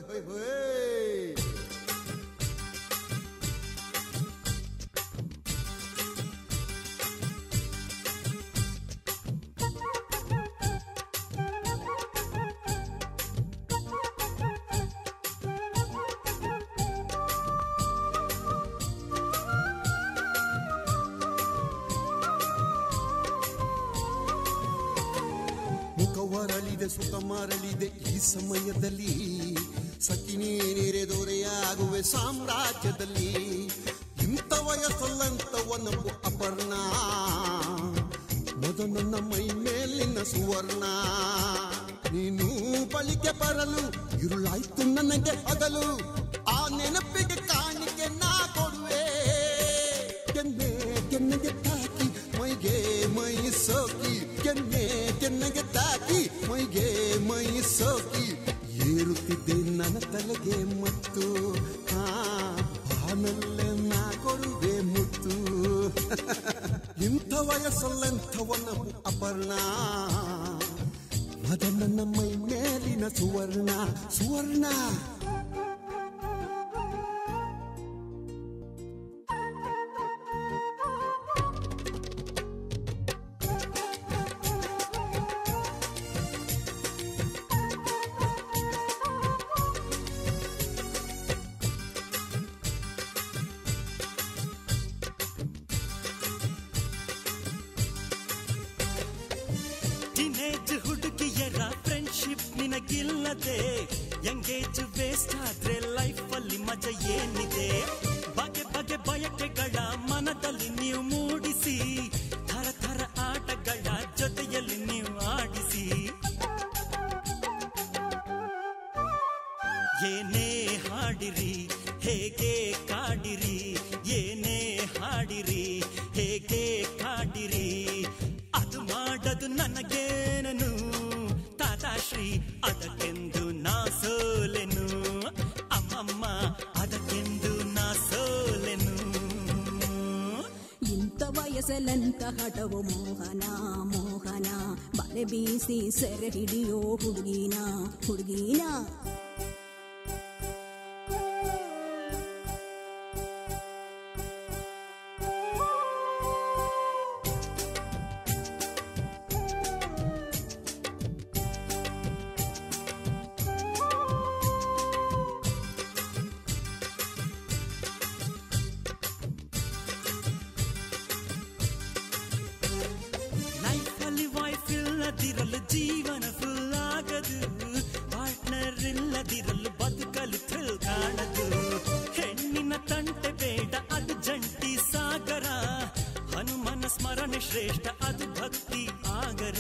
ಹೊಯ್ ಹೊಯ್ ಮುಖವರಳಿದೆ ಸುಖ ಮರಳಿದೆ ಈ ಸಮಯದಲ್ಲಿ ಸಖಿನಿ ನೆರೆದೊರೆಯಾಗುವೆ ಸಾಮ್ರಾಜ್ಯದಲ್ಲಿ ಇಂಥ ವಯಸ್ಸಲ್ಲಂತವನವು ಅಪರ್ಣ ಮೊದ ನನ್ನ ಮೈ ಮೇಲಿನ ಸುವರ್ಣ ನೀನು ಬಳಿಗೆ ಬರಲು ಇರುಳಾಯ್ತು ನನಗೆ ಹಗಲು ಆ ನೆನಪಿಗೆ ಕಾಣಿಕೆ ನಾ ಕೊಡುವೆ ಕೆನ್ನೆ ಕೆನ್ನೆಗೆ ತಾಕಿ ಮೈಗೆ ಮೈ ಸೋಕಿ ಕೆನ್ನೆ ಕೆನ್ನೆಗೆ ತಾಕಿ ಮೈಗೆ ಮೈ ಸೋಕಿ ಏರುತ್ತಿದ್ದೆ ನನ್ನ ತಲೆಗೆ ಮತ್ತು ಆ ಬಾನಲ್ಲೇ ನಾ ಕೊಡುವೆ ಮುತ್ತು ಇಂಥ ವಯಸ್ಸಲ್ಲಂಥವನವು ಅಪರ್ಣ ಮದ ನನ್ನ ಮೈ ಮೇಲಿನ ಸುವರ್ಣ ಸುವರ್ಣ ಟೀನೇಜ್ ಹುಡುಗಿಯರ ಫ್ರೆಂಡ್ಶಿಪ್ ನಿನಗಿಲ್ಲದೆ ಎಂಗೇಜ್ ವೇಸ್ಟ್ ಆದ್ರೆ ಲೈಫ್ ಅಲ್ಲಿ ಮಜಾ ಏನಿದೆ ಬಗೆ ಬಗೆ ಬಯಕೆಗಳ ಮನದಲ್ಲಿ ನೀವು ಮೂಡಿಸಿ ಥರ ಥರ ಆಟಗಳ ಜೊತೆಯಲ್ಲಿ ನೀವು ಆಡಿಸಿ ಏನೇ ಹಾಡಿರಿ ಹೇಗೆ ಕಾಡಿರಿ ಏನೇ ಹಾಡಿರಿ ಹೇಗೆ ಕಾಡಿರಿ ಅದು ಮಾಡದು ನನಗೇನನು ತಾತಾಶ್ರೀ ಅದಕ್ಕೆಂದು ನಾ ಸೋಲೆನು ಅಮ್ಮಮ್ಮ ಅದಕ್ಕೆಂದು ನಾ ಸೋಲೆನು ಇಂಥ ವಯಸ್ಸಲ್ಲಂತ ಹಠವು ಮೋಹನ ಮೋಹನ ಬಲೆ ಬೀಸಿ ಸೆರೆ ಹಿಡಿಯೋ ಹುಡುಗಿನ ಹುಡುಗಿನ ಲೈಫಲ್ಲಿ ವೈಫ್ ಇಲ್ಲದಿರಲು ಜೀವನ ಫುಲ್ ಆಗದು ಪಾರ್ಟ್ನರ್ ಇಲ್ಲದಿರಲು ಬದುಕಲು ಥ್ರಿಲ್ ಕಾಣದು ಹೆಣ್ಣಿನ ತಂಟೆ ಬೇಡ ಅದು ಜಂಟಿ ಸಾಗರ ಹನುಮನ ಸ್ಮರಣೆ ಶ್ರೇಷ್ಠ ಅದು ಭಕ್ತಿ ಆಗರ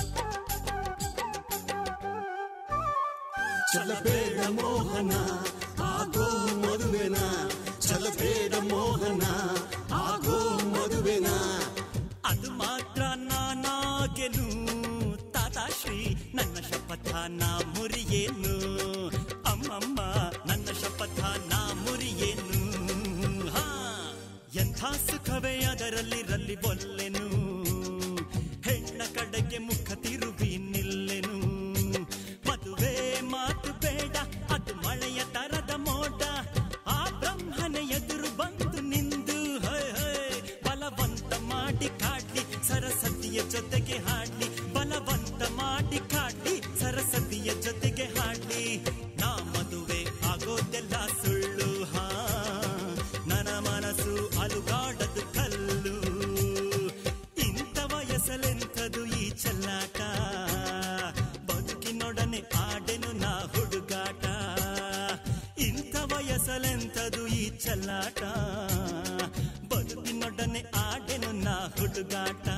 ಚಲಬೇಡ ಮೋಹನ ಆಗೋ ಮದುವೆನ ಚಲಬೇಡ ಮೋಹನ ಆಗೋ ಮದುವೆನ ಅದು ಮಾತ್ರ ನಾನಾಗೆನು ತಾತಾಶ್ರೀ ನನ್ನ ಶಪಥ ನಾ ಮುರಿಯೇನು ಅಮ್ಮಮ್ಮ ನನ್ನ ಶಪಥ ನಾ ಮುರಿಯೇನು ಹಾ ಎಂಥ ಸುಖವೇ ಅದರಲ್ಲಿರಲಿ ಬೊಲ್ಲೆನು ಹೆಣ್ಣ ಕಡೆಗೆ ಮುಖ ತಿರುವಿ ನಿಲ್ಲೆನು ಮದುವೆ ಮಾತು ಬೇಡ ಅದು ಮಳೆಯ ತರದ ಮೋಡ ಆ ಬ್ರಹ್ಮನ ಎದುರು ಬಂದು ನಿಂದು ಹೈ ಹೈ ಬಲವಂತ ಮಾಡಿ ಕಾಡ್ಲಿ ಸರಸ್ವತಿಯ ಜೊತೆಗೆ ಹಾಡ್ಲಿ ಬಲವಂತ ಮಾಡಿ ಕಾಡ್ಲಿ ಸರಸ್ವತಿಯ ಜೊತೆಗೆ ಹಾಡ್ಲಿ ನಾ ಮದುವೆ ಆಗೋದೆಲ್ಲ ಸುಳ್ಳು ಹಾ ನನ್ನ ಮನಸ್ಸು ಅಲುಗಾಡದು ಕಲ್ಲು ಇಂಥ ವಯಸ್ಸಲೆಂಥದು ಈ ಚೆಲ್ಲಾಟ ಬದುಕಿನೊಡನೆ ಆಡೆನು ನಾ ಹುಡುಗಾಟ ಇಂಥ ವಯಸ್ಸಲೆಂಥದು ಈ ಚೆಲ್ಲಾಟ ಬದುಕಿನೊಡನೆ ಆಡೆನು ನಾ ಹುಡುಗಾಟ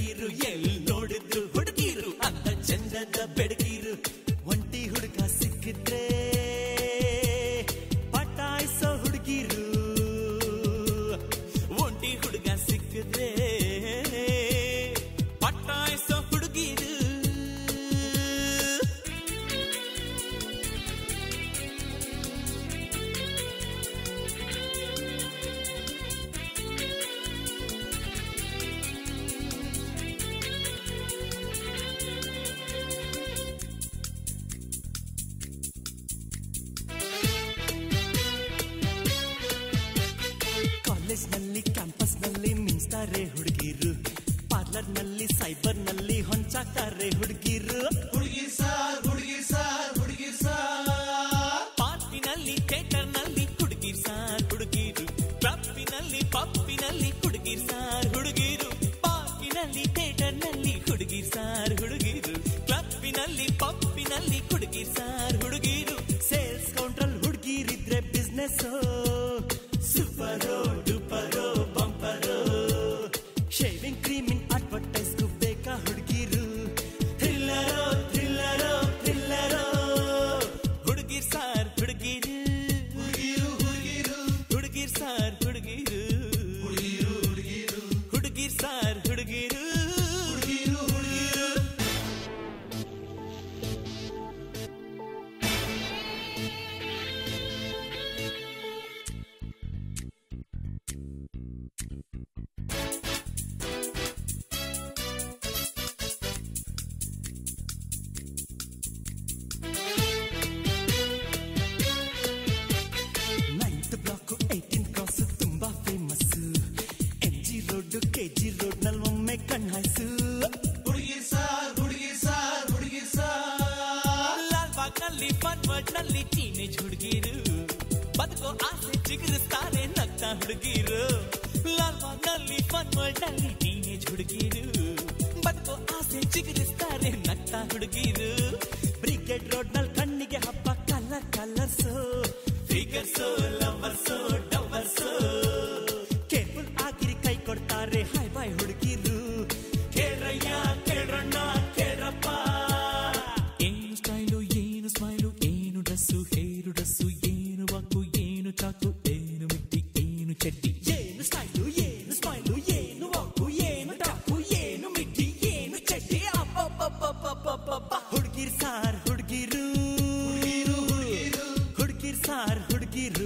ಬೆಡಗಿರು ಎಲ್ಲಿ ನೋಡಿದ್ರು ಹುಡುಗಿರು ಅಂತ ಚಂದದ ಬೆಡಗಿರು ಒಂಟಿ ಹುಡುಗ ಸಿಕ್ಕಿದ್ರೆ ಪಟಾಯಿಸೋ ಹುಡುಗಿರು ಒಂಟಿ ಹುಡುಗ ಸಿಕ್ಕಿದ್ರೆ ಪಟಾಯಿಸೋ ಹುಡುಗಿರು ಕಾಲೇಜ್ ನಲ್ಲಿ ಕ್ಯಾಂಪಸ್ ನಲ್ಲಿ ಮಿಂಚ್ತಾರೆ ಹುಡುಗಿರು ಪಾರ್ಲರ್ ನಲ್ಲಿ ಸೈಬರ್ ನಲ್ಲಿ ಹೊಂಚಾಕ್ತಾರೆ ಹುಡುಗಿರು ಹುಡುಗಿ ಸಾರ್ ಹುಡುಗಿ ಸಾರ್ ಹುಡುಗಿ ಸಾರ್ ಪಾರ್ಟಿನಲ್ಲಿ ಥಿಯೇಟರ್ ನಲ್ಲಿ ಹುಡುಗಿರ್ ಸಾರ್ ಹುಡುಗಿರು ಕ್ಲಬ್ಬಿನಲ್ಲಿ ಪಬ್ಬಿನಲ್ಲಿ ಹುಡುಗಿರ್ ಸಾರ್ ಹುಡುಗಿರು ಪಾರ್ಟಿನಲ್ಲಿ ಥಿಯೇಟರ್ ನಲ್ಲಿ ಹುಡುಗಿರ್ ಸಾರ್ ಹುಡುಗಿರು ಕ್ಲಬ್ಬಿನಲ್ಲಿ ಪಬ್ಬಿನಲ್ಲಿ ಹುಡುಗಿರ್ ಸಾರ್ ಹುಡುಗಿರು ಸೇಲ್ಸ್ ಕೌಂಟ್ರಲ್ ಹುಡುಗಿರಿದ್ರೆ ಬಿಸ್ನೆಸ್ ಸೂಪರೋ ಡೂಪರೋ ಬಂಪರೋ ಶೇವಿಂಗ್ ಕ್ರೀಮಿನ್ ಅಡ್ವರ್ಟೈಸ್ಗೂ ಬೇಕಾ ಹುಡುಗಿರು ಥ್ರಿಲ್ಲರೋ ಥ್ರಿಲ್ಲರೋ ಥ್ರಿಲ್ಲರೋ ಹುಡುಗಿರ್ ಸಾರ್ ಹುಡುಗಿರು ಹುಡುಗಿರು ಹುಡುಗಿರು ಹುಡುಗಿರ್ ಸಾರ್ ಹುಡುಗಿರು ಹುಡುಗಿರು ಹುಡುಗಿರು ಹುಡುಗಿರ್ ಸಾರ್ ಹುಡುಗಿರು ಹುಡುಗಿರು ಹುಡುಗಿರು ನೈನ್ತ್ ಬ್ಲಾಕ್ ಏಟೀನ್ ಕ್ರಾಸ್ ತುಂಬಾ famous M G road K G road ನಲ್ಲಿ ಒಮ್ಮೆ ಕಣ್ಣಾಯ್ಸು ಹುಡುಗಿ ಸಾರ್ ಹುಡುಗಿ ಸಾರ್ ಹುಡುಗಿ ಸಾರ್ ಲಾಲ್ ಬಾಗ್ ನಲ್ಲಿ ಫನ್ವರ್ಡ್ ನಲ್ಲಿ ಟೀನೇಜ್ ಹುಡುಗಿರು ಬದುಕೋ ಆಸೆ ಚಿಗುರಿಸ್ತಾರೆ ನಗ್ತಾ ಹುಡುಗಿರು ಲಾಲ್ ಬಾಗ್ ನಲ್ಲಿ ಫನ್ವರ್ಡ್ ನಲ್ಲಿ ಟೀನೇಜ್ ಹುಡುಗಿರು ಬದುಕೋ ಆಸೆ ಚಿಗುರಿಸ್ತಾರೆ ನಗ್ತಾ ಹುಡುಗಿರು ಬ್ರಿಗೇಡ್ ರೋಡ್ ನಲ್ಲಿ ಕಣ್ಣಿಗೆ ಹಬ್ಬ ಕಲರ್ ಕಲರ್ಸ್ ಫಿಗರ್ಸು ಲವರ್ಸು ಡವರ್ಸು ಕೇರ್ಫುಲ್ ಆಗಿರಿ ಕೈ ಕೊಡ್ತಾರೆ ಹೈ ಬಾಯ್ ಹುಡುಗಿರು ಕೇಳ್ರಯ್ಯ ಕೇಳ್ರಣ್ಣ ಕೇಳ್ರಪ್ಪ ಏನು ಸ್ಟೈಲು ಏನು ಸ್ಮೈಲು ಏನು ಡ್ರೆಸ್ಸು ಹೇರು ಡ್ರೆಸ್ಸು ಏನು ವಾಕು ಏನು ಚಾಕು ಏನು ಮಿಟ್ಟಿ ಏನು ಚಡ್ಡಿ ಏನು ಸ್ಟೈಲು ಏನು ಸ್ಮೈಲು ಏನು ವಾಕು ಏನು ಟಾಕು ಏನು ಮಿಟ್ಟಿ ಏನು ಚಡ್ಡಿ ಅಪ್ಪಪ್ಪಪ್ಪಪ್ಪಪ್ಪಪ್ಪ ಹುಡುಗಿರ್ ಸಾರ್ ಹುಡುಗಿರು ಹುಡುಗಿರು ಹುಡುಗಿರು ಹುಡುಗಿರ್ ಸಾರ್ ಹುಡುಗಿರು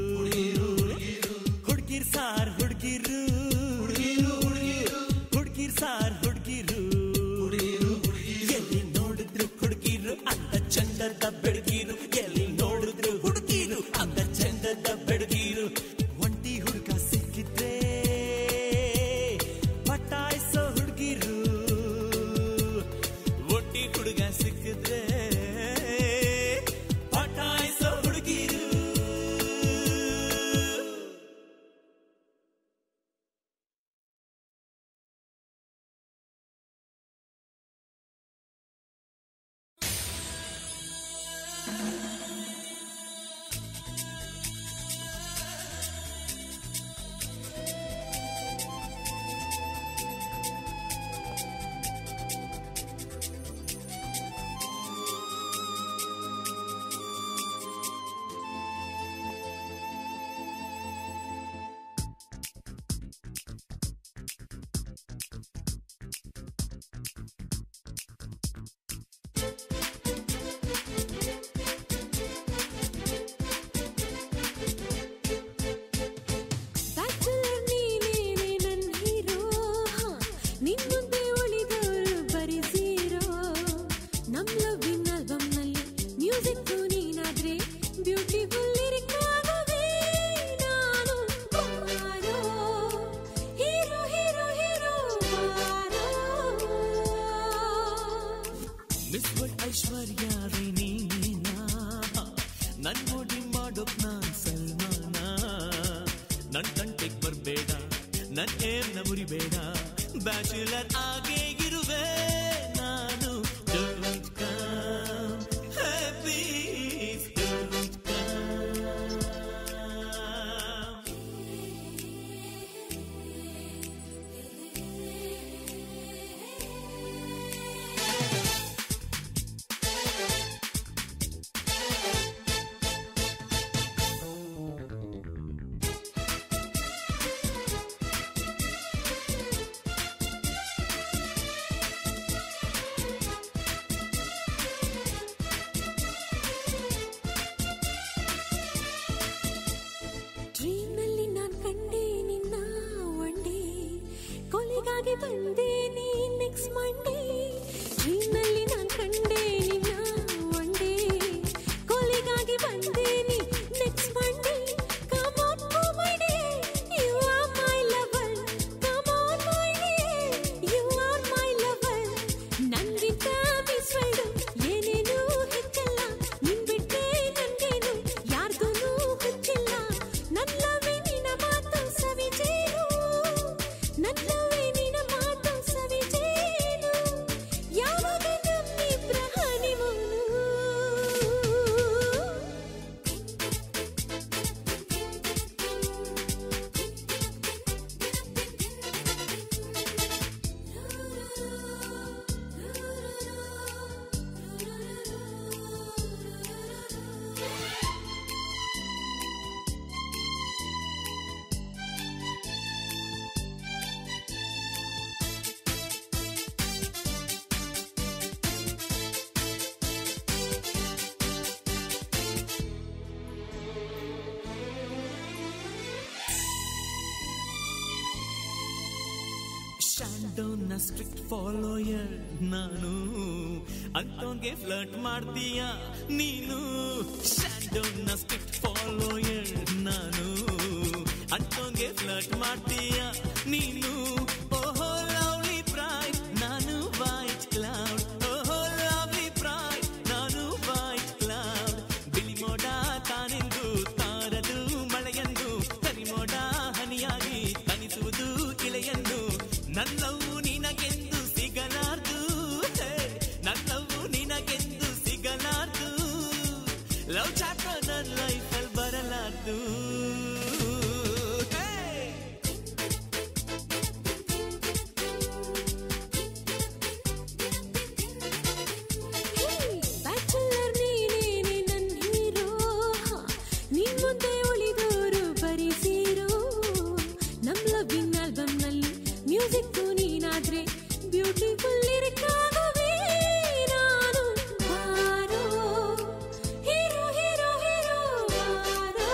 ಹುಡುಗಿರ್ ಸಾರ್ ಹುಡುಗಿರು ಹುಡುಗಿರು ಹುಡುಗಿರು ಹುಡುಗಿರ್ ಸಾರ್ ಹುಡುಗಿರು ಹುಡುಗಿರು ಹುಡುಗಿರು ಎಲ್ಲಿ ನೋಡಿದ್ರು ಹುಡುಗಿರು ಅಂತ ಚಂದದ ಬೆಡಗಿರು ಎಲ್ಲಿ ನೋಡಿದ್ರು ಹುಡುಗಿರು ಅಂತ ಚಂದದ ಬೆಡಗಿರು ಒಂಟಿ ಹುಡುಗ ಸಿಕ್ಕಿದ್ರೆ ಪಟಾಯಿಸೋ ಹುಡುಗಿರು ಒಂಟಿ ಹುಡುಗ ಸಿಕ್ಕಿದ್ರೆ ಪಟಾಯಿಸೋ ಹುಡುಗಿರು ಬ್ಯಾಚುಲರ್ ನೀನೇನೆ ನನ್ ಹೀರೋ ನಿನ್ ಮುಂದೆ ಉಳಿದವರು ಬರೀ zero. ನಮ್ ಲವ್ವಿನ ಆಲ್ಬಮ್ ನಲ್ಲಿ ಮ್ಯೂಸಿಕ್ ನೀನಾದ್ರೆ ಬ್ಯೂಟಿಫುಲ್ ಲಿರಿಕ್ ಆಗುವೆ ನಾನು ಬಾರೋ ಹೀರೋ ಹೀರೋ ಹೀರೋ ಬಾರೋ ಮಿಸ್ ವರ್ಲ್ಡ್ ಐಶ್ವರ್ಯ ನೀನಾ ನನ್ ನೋಡಿ ಮಾಡೋಕ್ ನಾನ್ ಸಲ್ಮಾನ ನನ್ ಕಂಟೆಗ್ ಬರ್ಬೇಡ ನನ್ ಏರ್ನ ಮುರಿಬೇಡ ಬ್ಯಾಚುಲರ್ ಆಗೇ ಇರುವೆ ನಾನು Don't come, hey, please don't come. ಬಂದೆ ನೀ ನೆಕ್ಸ್ಟ್ ಮಂಡೇ ಟ್ರೈನಲ್ಲಿ ನಾನ್ ಕಂಡೆ ನಿನ್ನ ಒನ್ ಡೇ ಕೊಲೆಗಾಗಿ ಬಂದೆ ನೀ next Monday come on my day you are my lover come on my day you are my lover ನನ್ಗಿಂತ ಮಿಸ್ವೈಡು ಏನೇನೂ ಹೆಚ್ಚಲ್ಲ ನಿನ್ ಬಿಟ್ಟೆ ನನ್ಗೇನು ಯಾರ್ದೂ ಹುಚ್ಚಿಲ್ಲ ನನ್ನವೇ ನಿನ್ನ ಮಾತು ಸವಿಜೇನು ನನ್ನವೇ ನಿನ್ನ ಮಾತು ಸವಿಜೇನು ಯಾವಾಗ ನಮ್ಮಿಬ್ರ ಹನಿಮೂನು ಶಾಂಡೋನ ಸ್ಟ್ರಿಕ್ಟ್ ಫಾಲೋಯರ್ ನಾನು ಅಂತೋನ್ಗೆ ಫ್ಲರ್ಟ್ ಮಾಡ್ತೀಯ ನೀನು ಶಾಂಡೋನ ಸ್ಟ್ರಿಕ್ಟ್ ಫಾಲೋಯರ್ ನಾನು ಅಂತೋನ್ಗೆ ಫ್ಲರ್ಟ್ ಮಾಡ್ತೀಯ ನೀನು ಓಹೋ ಲವ್ಲಿ ಪ್ರೈಡ್ ನಾನು ವೈಟ್ ಕ್ಲೌಡ್ ಓಹೋ ಲವ್ಲಿ ಪ್ರೈಡ್ ನಾನು ವೈಟ್ ಕ್ಲೌಡ್ ಬಿಳಿ ಮೋಡ ತಾನೆಂದು ತಾರದು ಮಳೆಯೆಂದು ಕರಿಮೋಡ ಹನಿಯಾಗಿ ತನಿಸುವುದು ಇಳೆಯೆಂದು ನನ್ನವು ನಿನಗೆಂದು ಸಿಗಲಾರ್ದು ಹೇ, ನನ್ನವು ನಿನಗೆಂದು ಸಿಗಲಾರ್ದು ಲವ್ ಚಾಟ ನನ್ನ ಲೈಫಲ್ಲಿ ಬರಲಾರ್ದು ಹೇ ಬ್ಯಾಚುಲರ್ ನೀನೇನೆ ನನ್ ಹೀರೋ ನಿನ್ ಮುಂದೆ ಉಳಿದೋರು ಬರೀ ಸೀರೋ ನಮ್ ಲವ್ವಿಂಗ್ ಆಲ್ಬಮ್ ನಲ್ಲಿ ಮ್ಯೂಸಿಕ್ ನೀನಾದ್ರೆ ಬ್ಯೂಟಿಫುಲ್ ಲಿರಿಕ್ ಆಗುವೆ ನಾನು ಬಾರೋ ಹೀರೋ ಹೀರೋ ಹೀರೋ ಬಾರೋ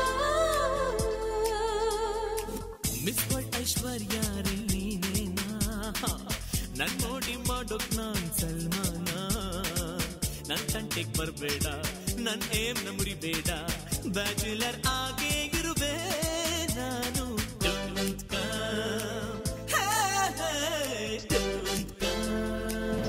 ಮಿಸ್ ವರ್ಲ್ಡ್ ಐಶ್ವರ್ಯ ನೀನೇನಾ ನನ್ ನೋಡಿ ಮಾಡೋಕ್ ನಾನ್ ಸಲ್ಮಾನ ನನ್ ತಂಟೆಗ್ ಬರ್ಬೇಡ ನನ್ ಏಮ್ ನ ಮುರಿಬೇಡ ಬ್ಯಾಚುಲರ್ ಆಗೇ ಇರುವೆ ನಾನು Don't come. Hey, hey, don't come.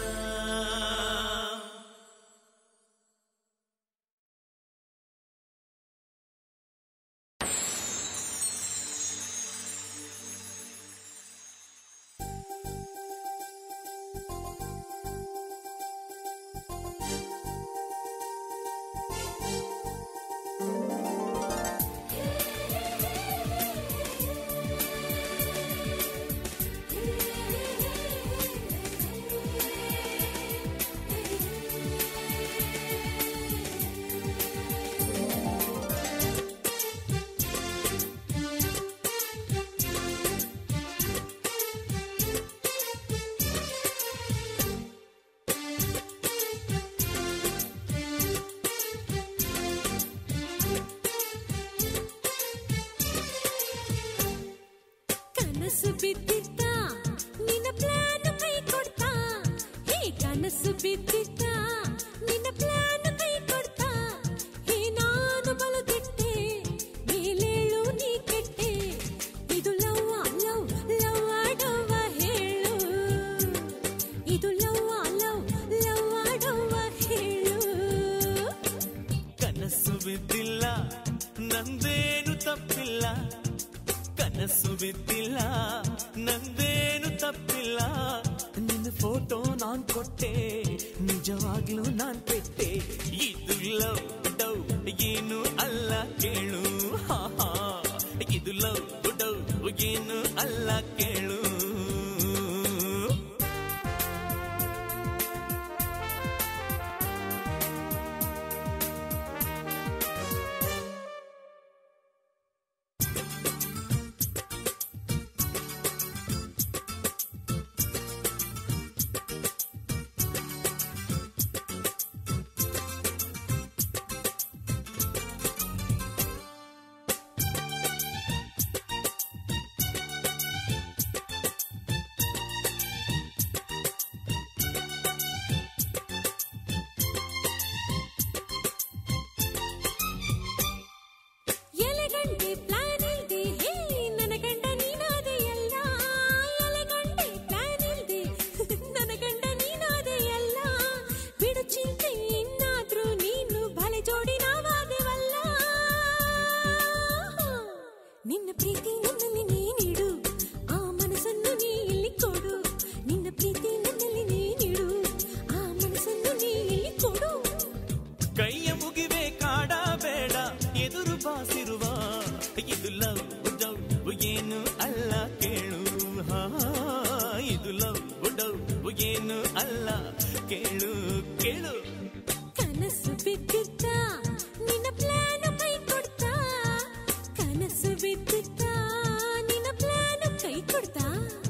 ಕನಸು ಬಿದ್ದಿತ್ತ ನಿನ್ನ ಪ್ಲಾನ್ ಕೈ ಕೊಡ್ತಾ ಹೇ ಕನಸು ಬಿದ್ದಿತ್ತ ನಿನ್ನ ಪ್ಲಾನ್ ಕೈ ಕೊಡ್ತಾ ಹೇ ನಾನು ಬಲುದಿಟ್ಟೆ ಮೇಲೇಳು ನೀ ಕೆಟ್ಟೆ ಇದು ಲವ್ವ ಲವ್ ಲವ್ ಆಡವ ಹೇಳು ಇದು ಲವ್ವ ಲವ್ ಲವ್ ಆಡವ ಹೇಳು ಕನಸು ಬಿದ್ದಿಲ್ಲ ನಂದೇನು ತಪ್ಪಿಲ್ಲ ಕನಸು ಬಿದ್ದಿಲ್ಲ ನಂದೇನು ತಪ್ಪಿಲ್ಲ ನಿನ್ನ ಫೋಟೋ ನಾನ್ ಕೊಟ್ಟೆ ನಿಜವಾಗ್ಲೂ ನಾನ್ ಪೆಟ್ಟೆ ಇದು ಲವ್ ಡವ್ ಏನು ಅಲ್ಲ ಕೇಳು ಹಾ ಹಾ ಇದು ಲವ್ ಡವ್ ಏನು ಅಲ್ಲ ಕೇಳು ಏನು ಅಲ್ಲ ಕೇಳು ಕೇಳು ಕನಸು ಬಿದ್ದಿದ್ದ ನಿನ್ನ ಪ್ಲಾನ್ ಕೈ ಕೊಡ್ತಾ ಕನಸು ಬಿದ್ದಿದ್ದ ನಿನ್ನ ಪ್ಲಾನ್ ಕೈ ಕೊಡ್ತಾ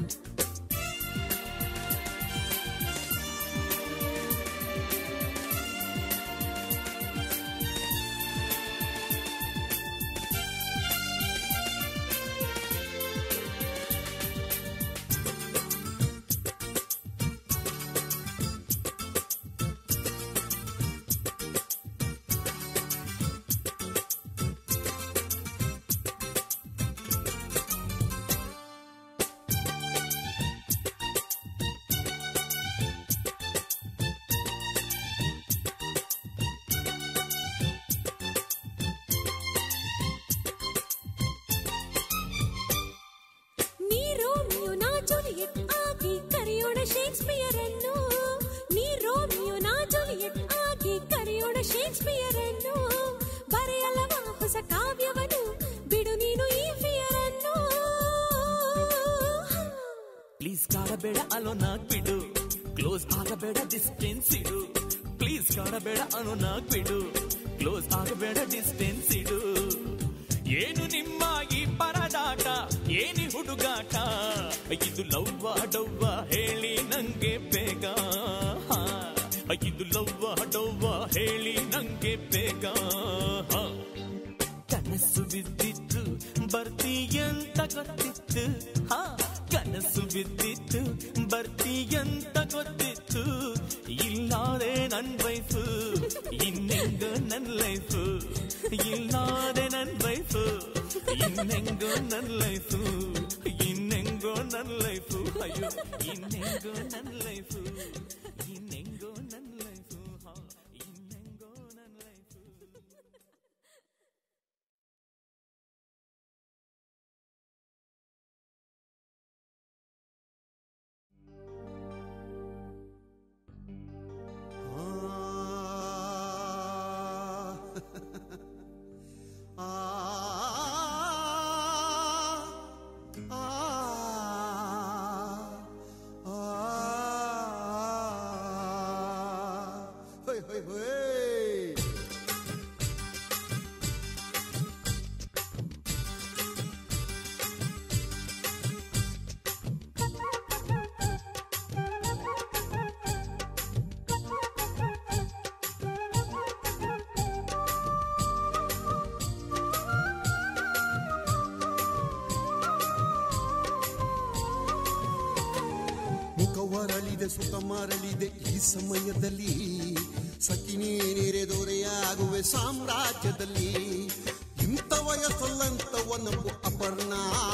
ನೀ ರೋಮಿಯೋ ನಾ ಜೂಲಿಯಟ್ ಆಗಿ ಕರೆಯೋಣ ಶೇಕ್ಸ್ಪಿಯರ್ ಅನ್ನು ನೀ ರೋಮಿಯೋ ನಾ ಜೂಲಿಯಟ್ ಆಗಿ ಕರೆಯೋಣ ಶೇಕ್ಸ್ಪಿಯರ್ ಅನ್ನು ಬರೆಯಲ್ಲವ ಹೊಸ ಕಾವ್ಯವನ್ನು ಬಿಡು ನೀನು ಈ ಫಿಯರ್ ಅನ್ನು ಪ್ಲೀಸ್ ಕಾಡಬೇಡ ಅಲೋನಾಗ್ ಬಿಡು ಕ್ಲೋಸ್ ಆಗಬೇಡ ಡಿಸ್ಟೆನ್ಸ್ ಇಡು ಪ್ಲೀಸ್ ಕಾಡಬೇಡ ಅಲೋನಾಗ್ ಬಿಡು ಕ್ಲೋಸ್ ಆಗಬೇಡ ಡಿಸ್ಟೆನ್ಸ್ ಇಡು ಏನು ನಿಮ್ಮ ಈ ಪರದಾಟ ಏನಿ ಹುಡುಗಾಟ ಇದು ಲವ್ವ ಡವ್ವ ಹೇಳಿ ನಂಗೆ ಬೇಗ ಹಾ. ಇದು ಲವ್ವ ಡವ್ವ ಹೇಳಿ ನಂಗೆ ಬೇಗ ಹಾ. ಕನಸು ಬಿದ್ದಿತ್ತು ಬರ್ತೀಯಂತ ಗೊತ್ತಿತ್ತು ಹಾ ಕನಸು ಬಿದ್ದಿತ್ತು ಬರ್ತೀಯಂತ ಗೊತ್ತಿತ್ತು ಇಲ್ಲಾರೆ ನನ್ ವೈಫು ಇನ್ನೆಂಗೋ ನನ್ ಲೈಫು ಇಲ್ಲಾರೆ ನನ್ ವೈಫು ಇನ್ನೆಂಗೋ ನನ್ ಲೈಫು ಇನ್ನೆಂಗೋ ನನ್ ಲೈಫು ಅಯ್ಯೋ ಇನ್ನೆಂಗೋ ನನ್ ಲೈಫು ಇನ್ನೆಂಗೋ ನನ್ ಲೈಫು ಹಾ ಇನ್ನೆಂಗೋ ನನ್ ಲೈಫು ಆ ಆ ಆ ಹೋಯ್ ಹೋಯ್ ಹೋಯ್ ಮುಖವರಳಿದೆ ಸುಖ ಮರಳಿದೆ ಈ ಸಮಯದಲ್ಲಿ ಸಖಿನಿ ನೆರೆದೊರೆಯಾಗುವೆ ಸಾಮ್ರಾಜ್ಯದಲ್ಲಿ ಇಂಥ ವಯಸ್ಸಲ್ಲಂತವನಪ್ಪು ಅಪರ್ಣ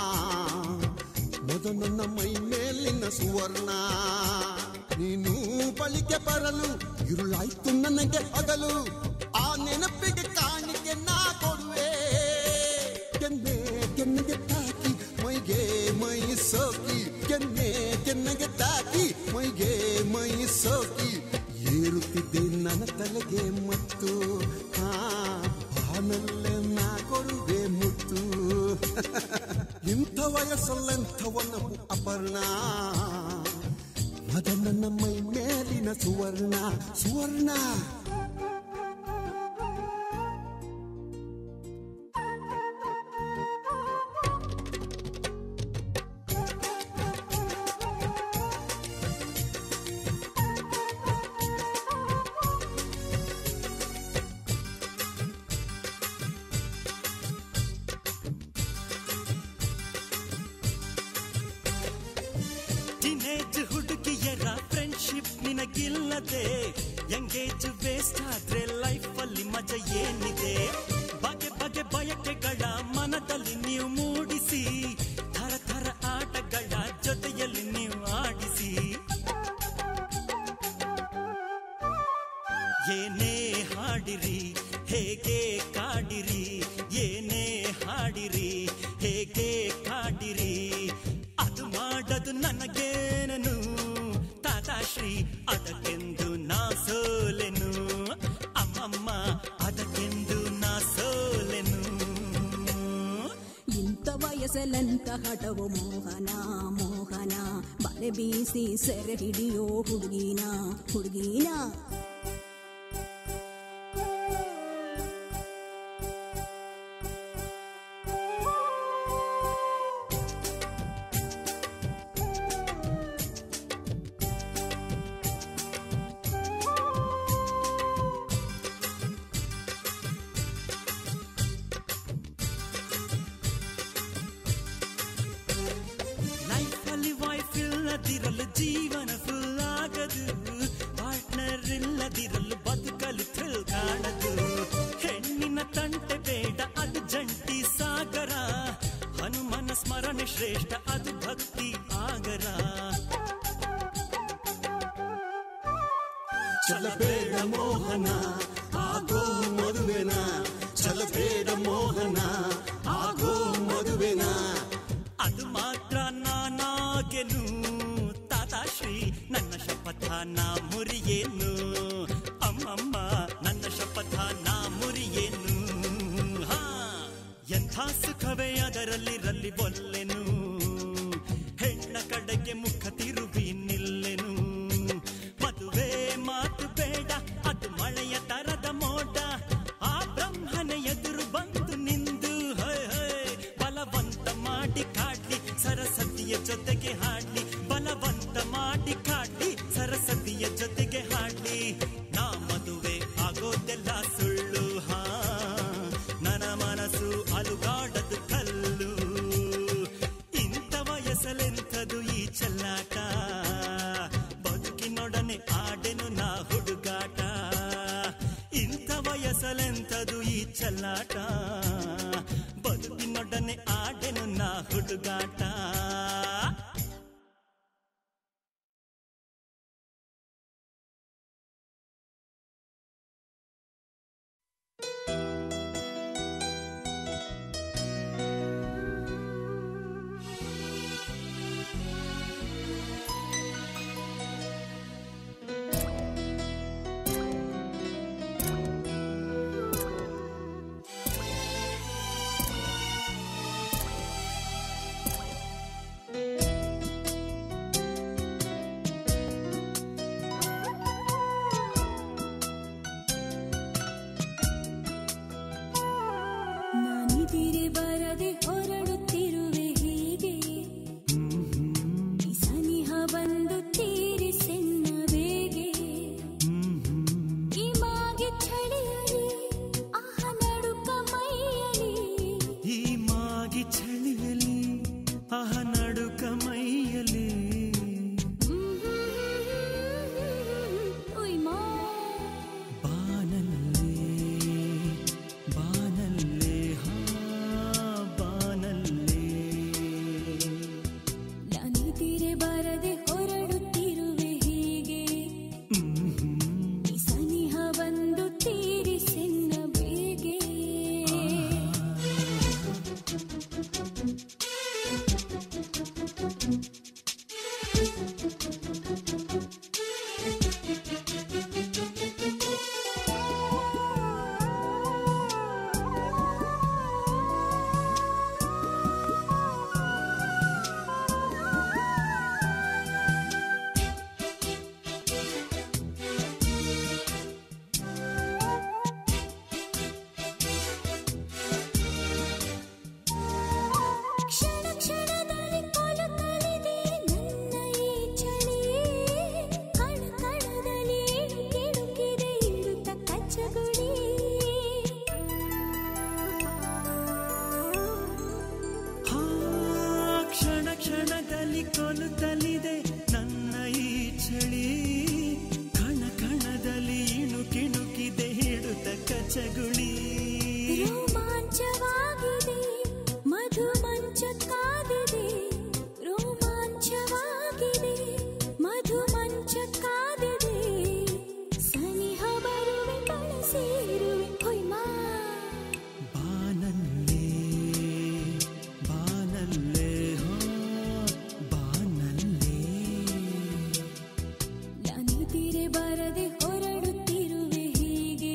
ಮೊದ ನನ್ನ ಮೈ ಮೇಲಿನ ಸುವರ್ಣ ನೀನು ಬಳಿಗೆ ಬರಲು ಇರುಳಾಯ್ತು ನನಗೆ ಹಗಲು ಆ ನೆನಪಿಗೆ ಕಾಣಿಕೆ ನಾ ಕೊಡುವೆ ಕೆನ್ನೆ ಕೆನ್ನೆಗೆ ತಾಕಿ ಮೈಗೆ ಮೈ ಸೋಕಿ ಕೆನ್ನೆ ಕೆನ್ನೆಗೆ ತಾಕಿ ಮೈಗೆ ಮೈ ಸೋಕಿ ಏರುತ್ತಿದ್ದೆ ನನ್ನ ತಲೆಗೆ ಮತ್ತು ಆ ಬಾನಲ್ಲೇ ನಾ ಕೊಡುವೆ ಮುತ್ತು ಇಂಥ ವಯಸ್ಸಲ್ಲಂಥವನ ಅಪರ್ಣ ಅದ ನನ್ನ ಮೈ ಮೇಲಿನ ಸುವರ್ಣ ಸುವರ್ಣ ಟೀನೇಜ್ ಹುಡುಗಿಯರ ಫ್ರೆಂಡ್ಶಿಪ್ ನಿನಗಿಲ್ಲದೆ ಎಂಗೇಜ್ ವೇಸ್ಟ್ ಆದ್ರೆ ಲೈಫ್ ಅಲ್ಲಿ ಮಜಾ ಏನಿದೆ ಬಗೆ ಬಗೆ ಬಯಕೆಗಳ ಮನದಲ್ಲಿ ನೀವು ಮೂಡಿಸಿ ಥರ ಥರ ಆಟಗಳ ಜೊತೆಯಲ್ಲಿ ನೀವು ಆಡಿಸಿ ಏನೇ ಹಾಡಿರಿ ಹೇಗೆ ಕಾಡಿರಿ ಏನೇ ಹಾಡಿರಿ ಹೇಗೆ ಕಾಡಿರಿ ಅದು ಮಾಡದು ನನಗೇನನು ತಾತಾಶ್ರೀ ಅದಕ್ಕೆಂದು ನಾ ಸೋಲೆನು ಅಮ್ಮಮ್ಮ ಅದಕ್ಕೆಂದು ನಾ ಸೋಲೆನು ಇಂಥ ವಯಸ್ಸಲ್ಲಂತ ಹಠವು ಮೋಹನ ಮೋಹನ ಬಲ ಬಲೆ ಬೀಸಿ ಸೆರೆ ಹಿಡಿಯೋ ಹುಡುಗಿನ ಹುಡುಗಿನ ಲೈಫಲ್ಲಿ ವೈಫ್ ಇಲ್ಲದಿರಲು ಜೀವನ ಫುಲ್ ಆಗದು ಪಾರ್ಟ್ನರ್ ಇಲ್ಲದಿರಲು ಬದುಕಲು ಥ್ರಿಲ್ ಕಾಣದು ಹೆಣ್ಣಿನ ತಂಟೆ ಬೇಡ ಅದು ಜಂಟಿ ಸಾಗರ ಹನುಮನ ಸ್ಮರಣೆ ಶ್ರೇಷ್ಠ ಅದು ಭಕ್ತಿ ಆಗರ ಚಲಬೇಡ ಮೋಹನ ಆಗೋ ಮದುವೆನ ಚಲಬೇಡ ಮೋಹನ ಆಗೋ ಮದುವೆನ ಅದು ಮಾತ್ರ ನಾನಾಗೆನು ತಾತಾಶ್ರೀ ನನ್ನ ಶಪಥ ನಾ ಮುರಿಯೇನು ಅಮ್ಮಮ್ಮ ನನ್ನ ಶಪಥ ನಾ ಮುರಿಯೇನು ಹಾ ಎಂಥ ಸುಖವೇ ಅದರಲ್ಲಿರಲಿ ಬೊಲ್ಲೆನು ಹೆಣ್ಣ ಕಡೆಗೆ ಮುಖ ತಿರುಗಿ ನಿಲ್ಲೆನು ಮದುವೆ ಮಾತು ಬೇಡ ಅದು ಮಳೆಯ ತರದ ಮೋಡ ಆ ಬ್ರಹ್ಮನ ಎದುರು ಬಂದು ನಿಂದು ಹೈ ಹೈ ಬಲವಂತ ಮಾಡಿ ಕಾಡ್ಲಿ ಸರಸ್ವತಿಯ ಜೊತೆಗೆ ಹಾಡ್ಲಿ ಬಲವಂತ ಮಾಡಿ ಕಾಡ್ಲಿ ಸರಸ್ವತಿಯ ಜೊತೆಗೆ ಹಾಡ್ಲಿ ನಾ ಮದುವೆ ಆಗೋದೆಲ್ಲ ಸುಳ್ಳು ಹಾ ನನ್ನ ಮನಸ್ಸು ಅಲುಗಾಡದು ಕಲ್ಲು ಇಂಥ ವಯಸ್ಸಲೆಂಥದು ಈ ಚೆಲ್ಲಾಟ ಬದುಕಿನೊಡನೆ ಆಡೆನು ನಾ ಹುಡುಗಾಟ ಇಂಥ ವಯಸ್ಸಲೆಂಥದು ಈ ಚೆಲ್ಲಾಟ ಬದುಕಿನೊಡನೆ ಆಡೆನು ನಾ ಹುಡುಗಾಟ ನಾನಿದಿರೆ ಬರದೆ ಹೊರಡುತ್ತಿರುವೆ ಹೀಗೆ ಈ ಸನಿಹ ಬಂದು ತೀರಿಸೆನ್ನ ಬೇಗೆ ಈ ಮಾಗೆ ಚಳಿಯಲಿ ಆಹ ನಡುಕ ಮೈಯಲಿ ಈ ಮಾಗಿ ಚಳಿಯಲಿ ಅಹ ನಡುಕ ಮೈಯಲಿ ಉಯ್ ಮಾ ಬಾನಲ್ಲೇ ಬಾನಲ್ಲೇ ಹಾ ಬಾನಲ್ಲೇ ನಾನಿದಿರೆ ಬರದೆ ಹೊರಡುತ್ತಿರುವೆ ಹೀಗೆ ಈ ಸನಿಹ ಬಂದು ತೀರಿಸೆನ್ನ ಬೇಗೆ ಕ್ಷಣ ಕ್ಷಣದಲ್ಲಿ ಕೊಲುತ್ತಲಿದೆ ನನ್ನ ಈ ಚಳಿ ಕಣ ಕಣದಲ್ಲಿ ಇಡುಕಿಡುಕಿದೆ ಇಡುತ್ತ ಕಚ್ಚಗುಳಿ ಹಾ ಕ್ಷಣ ಕ್ಷಣದಲ್ಲಿ ಕೊಲುತ್ತಲಿದೆ ನನ್ನ ಈ ಚಳಿ ಕಣ ಕಣದಲ್ಲಿ ಇಣುಕಿಣುಕಿದೆ ಹಿಡುತ್ತ ಕಚಗುಳಿ ರೋಮಾಂಚವಾಗಿದೆ ಮಧು ಮಂಚ ಕಾದಿದೆ ರೋಮಾಂಚವಾಗಿದೆ ಮಧು ಮಂಚ ಕಾದಿದೆ ಸನಿಹ ಬರುವೆ ಬಳಸಿರುವೆ ಹೊಯ್ಮಾ ಬಾನಲ್ಲೇ ಬಾನಲ್ಲೇ ಹಾ ಬಾನಲ್ಲೇ ನಾನಿದಿರೆ ಬರದೆ ಹೊರಡುತ್ತಿರುವೆ ಹೀಗೆ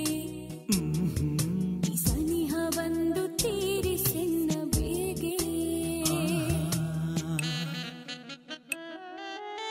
ಈ ಸನಿಹ ಬಂದು ತೀರಿಸೆನ್ನ ಬೇಗೆ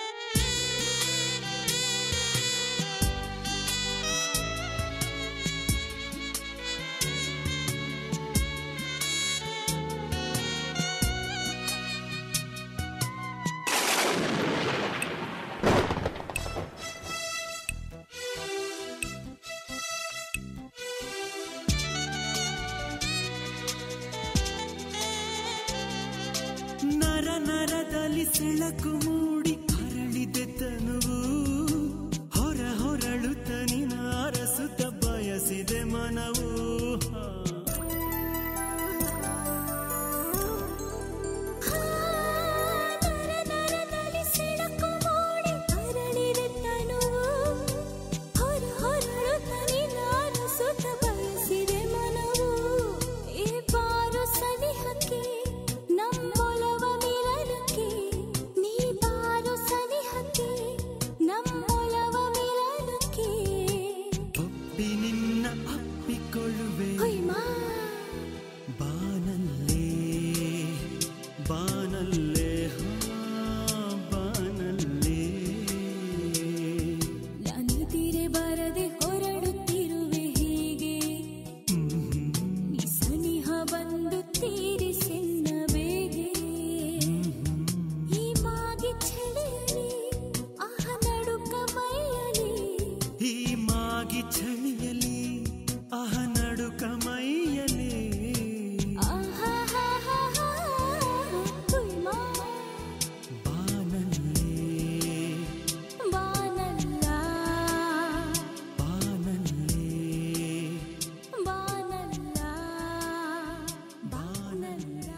ಸೆಳಕು ಮೂಡಿ ಅರಳಿದೆ ತನುವು ಹೊರ ಹೊರಳುತ್ತ ನಿನ ಅರಸುತ್ತ ಬಯಸಿದೆ ಮನವು ನರ ನರದಲ್ಲಿ ಸಿಡುಕು ಮೂಡಿ ಅರಳಿದೆ ತನುವು ಹೊರ ಹೊರಳುತ್ತ ನಿನ್ನ ಸುತ್ತ ಬಯಸಿದೆ ಮನವು ಈ ಬಾರು ಸನಿಹಕ್ಕೆ ನಮ್ಮೊಲವ ಮಿಲನಕ್ಕೆ ನೀ ಬಾರು ಸನಿಹಕ್ಕೆ ನಮ್ಮೊಲವ ಮಿಲನಕ್ಕೆ ಒಪ್ಪಿ ನಿನ್ನ ಅಪ್ಪಿಕೊಳ್ಳುವೆ ಹೊಯ್ಮಾ ಬಾನಲ್ಲೇ ಬಾನಲ್ಲೇ ಹಾ, ಬಾನಲ್ಲೇ ನಾನಿದಿರೆ ಬರದೆ ಹೊರಡುತ್ತಿರುವೆ ಹೀಗೆ ನೀ ಸನಿಹ ಬಂದು ತೀರಿಸೆನ್ನ ಬೇಗೆ ಈ ಮಾಗಿ ಚಳಿಯಲಿ ಆಹ ನಡುಕ ಮೈಯಲಿ ಈ ಮಾಗಿ ಚಳಿಯಲಿ ಅಹ ನಡುಕ ಮೈಯಲಿ ಆಹಾಹಾಹಾಹಾ, ಹುಯ್ಮಾ, ಬಾನಲ್ಲೇ ಬಾನಲ್ಲ ಬಾನಲ್ಲೇ ಬಾನಲ್ಲ ಬಾನಲ್ಲ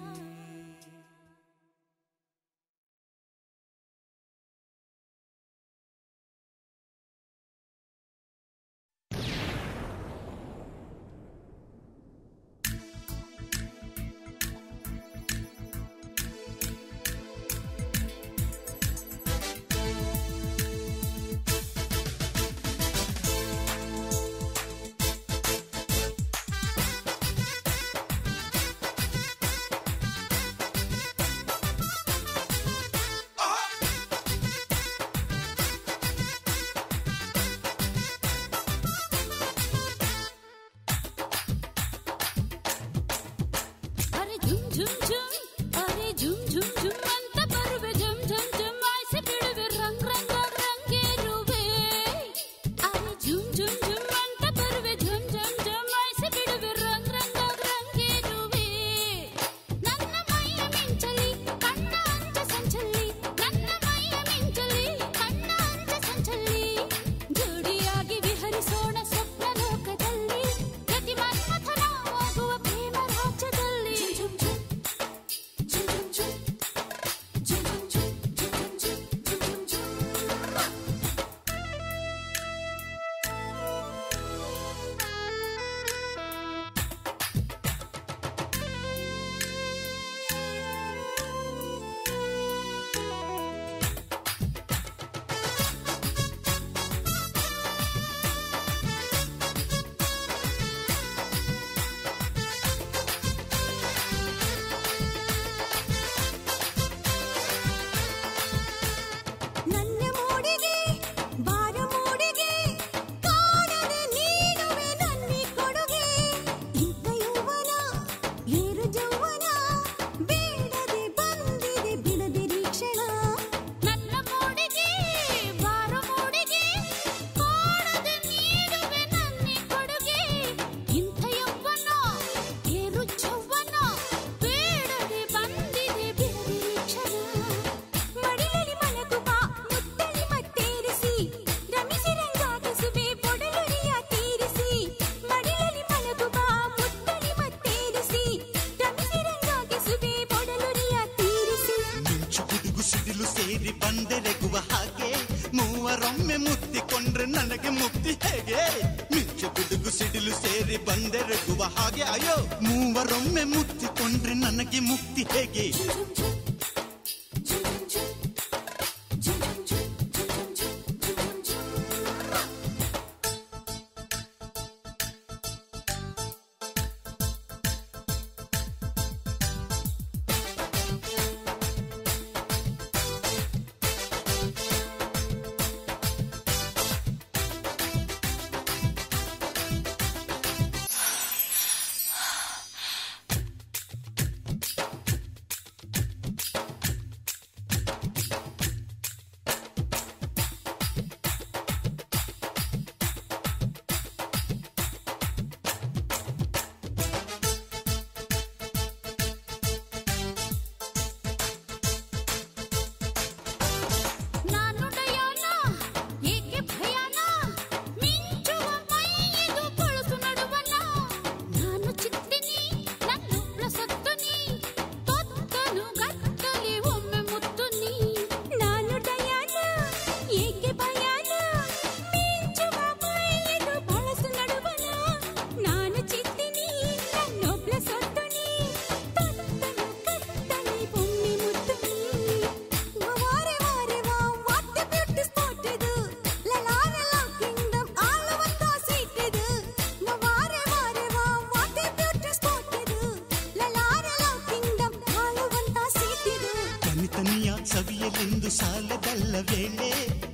ಅರೆ ಝುಮ್ ಝುಮ್ ಝುಮ್ ಅರೆ ಝುಮ್ ಝುಮ್ ಝುಮ್ ಅಂತ ಬರುವೆ ಝುಮ್ ಝುಮ್ ಝುಮ್ ಆಯ್ಸಿ ಬಿಡುವೆ ರಂಗ್ ರಂಗ್ ರಂಗ್ ರಂಗೇರುವೆ ಅರೆ ಝುಮ್ ಝುಮ್ ಝುಮ್ ಅಂತ ಬರುವೆ ಝುಮ್ ಝುಮ್ ಝುಮ್ ಆಯ್ಸಿ ಬಿಡುವೆ ರಂಗ್ ರಂಗ್ ರಂಗ್ ರಂಗೇರುವೆ ನನ್ನ ಮೈಯ ಮಿಂಚಲಿ ಕಣ್ಣ ಅಂಚ ಸಂಚಲಿ ನನ್ನ ಮೈಯ ಮಿಂಚಲಿ ಕಣ್ಣ ಅಂಚ ಸಂಚಲಿ ಜೋಡಿಯಾಗಿ ವಿಹರಿಸೋಣ ಸ್ವಪ್ನ ಲೋಕದಲ್ಲಿ ಪ್ರತಿ ಮನ್ಮಥನ ಹೋಗುವ ಪ್ರೇಮ ರಾಜ್ಯದಲ್ಲಿ ನನ್ನ ಮೂಡಿಗೆ ಬಾರ ಮೂಡಿಗೆ ಕಾಣದೆ ನೀಡುವೆ ನನ್ನಿ ಕೊಡುಗೆ ಇಂಥ ಯೌವನ ಏರು ಜೌವನ ಬೇಡದೆ ಬಂದಿದೆ ಬಿಡದಿರಿ ಕ್ಷಣ ನನ್ನ ಮೂಡಿಗೆ ಬಾರ ಮೂಡಿಗೆ ಕಾಣದೆ ನೀಡುವೆ ನನ್ನಿ ಕೊಡುಗೆ ಇಂಥ ಯೌವನ ಏರು ಚೌವನ ಬೇಡದೆ ಬಂದಿದೆ ಬಿಡದಿರಿ ಕ್ಷಣ ಮಡಿಲಲ್ಲಿ ಮಲಗುವ ಮುತ್ತಳಿ ಮತ್ತೇರಿಸಿ ರಮಿಸಿ ರಂಗಾಗಿಸುವೆ ಬೊಡಲುರಿಯ ತೀರಿಸಿ ಮಡಿಲಲ್ಲಿ ಮಲಗುವ ಮುತ್ತಳಿ ಮತ್ತೇರಿಸಿ ರಮಿಸಿ ರಂಗಾಗಿಸುವೆ ಬೊಡಲುರಿಯ ತೀರಿಸಿ ಮಿಂಚು ಗುಡುಗು ಸಿಡಿಲು ಸೇರಿ ಬಂದೆರಗುವ ಹಾಗೆ ಮೂವರೊಮ್ಮೆ ಮುತ್ತಿಕೊಂಡ್ರೆ ನನಗೆ ಮುಕ್ತಿ ಹೇಗೆ ಮಿಂಚು ಗುಡುಗು ಸಿಡಿಲು ಸೇರಿ ಬಂದೆರಗುವ ಹಾಗೆ ಅಯ್ಯೋ ಮೂವರೊಮ್ಮೆ ಮುತ್ತಿಕೊಂಡ್ರೆ ನನಗೆ ಮುಕ್ತಿ ಹೇಗೆ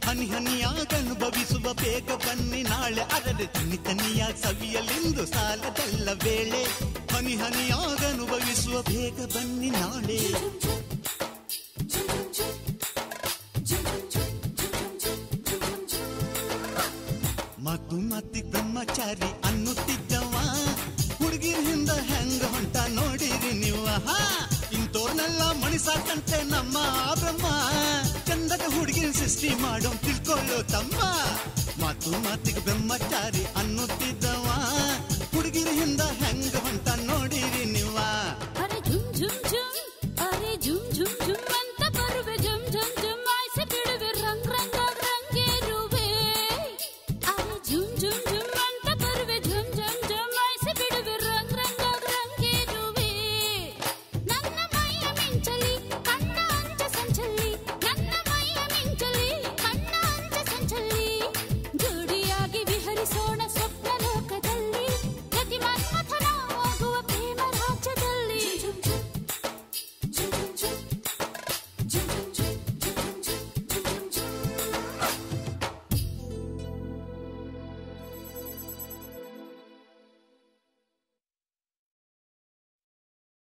ಹನಿ ಹನಿಯಾಗ ಅನುಭವಿಸುವ ಬೇಗ ಬನ್ನಿ ನಾಳೆ ಅದರ ತನಿ ತನಿಯಾಗ ಸವಿಯಲಿಂದು ಸಾಲದಲ್ಲ ವೇಳೆ ಹನಿ ಹನಿಯಾಗ ಅನುಭವಿಸುವ ಬೇಗ ಬನ್ನಿ ನಾಳೆ ಮತ್ತು ಮತ್ತಿ ಬ್ರಹ್ಮಚಾರಿ ಅನ್ನುತ್ತಿದ್ದವ ಹುಡುಗಿರ ಹಿಂದ ಹೆಂಗ ಹೊಂಟ ನೋಡಿರಿ ನೀವು ಹಾ ಇಂತೋರ್ನೆಲ್ಲ ಮಣಿಸಾಕಂತೆ ನಮ್ಮ ಆ ಬ್ರಹ್ಮ ಚಂದದ ಹುಡುಗಿನ ಸೃಷ್ಟಿ ಮಾಡೋ ತಿಳ್ಕೊಳ್ಳೋ ತಮ್ಮ ಮಾತು ಮಾತಿಗೆ ಬ್ರಹ್ಮಚಾರಿ ಅನ್ನುತ್ತ